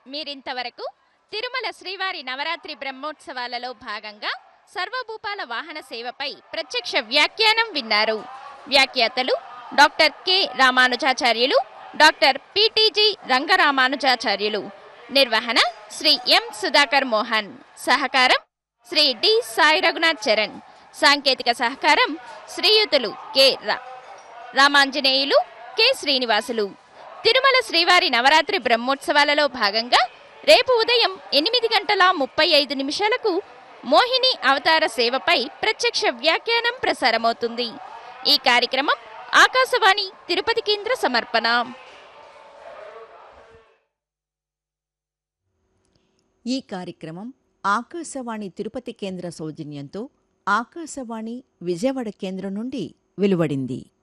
మీరింతవరకు తిరుమల శ్రీవారి నవరాత్రి బ్రహ్మోత్సవాలలో భాగంగా సర్వభూపాల వాహన సేవపై ప్రత్యక్ష వ్యాఖ్యానం విన్నారు వ్యాఖ్యాతలు doctor K Ramanujacharyulu doctor PTG Rangaramanujacharyulu నిర్వహణ శ్రీ ఎం సుధాకర్ మోహన్ సహకారం శ్రీ డి సాయి రఘునాథ్ చరణ్ సాంకేతిక సహకారం శ్రీయుతులు కె రా- రామాంజనేయులు కె శ్రీనివాసులు తిరుమల శ్రీవారి నవరాత్రి బ్రహ్మోత్సవాలలో భాగంగా రేపు ఉదయం ఎనిమిది గంటల ముప్పై ఐదు నిమిషాలకు మోహిని అవతార సేవపై ప్రత్యక్ష వ్యాఖ్యానం ప్రసారమవుతుంది ఈ కార్యక్రమం ఆకాశవాణి తిరుపతి కేంద్ర సమర్పణ ఈ కార్యక్రమం ఆకాశవాణి తిరుపతి కేంద్ర సౌజన్యంతో ఆకాశవాణి విజయవాడ కేంద్రం నుండి వెలువడింది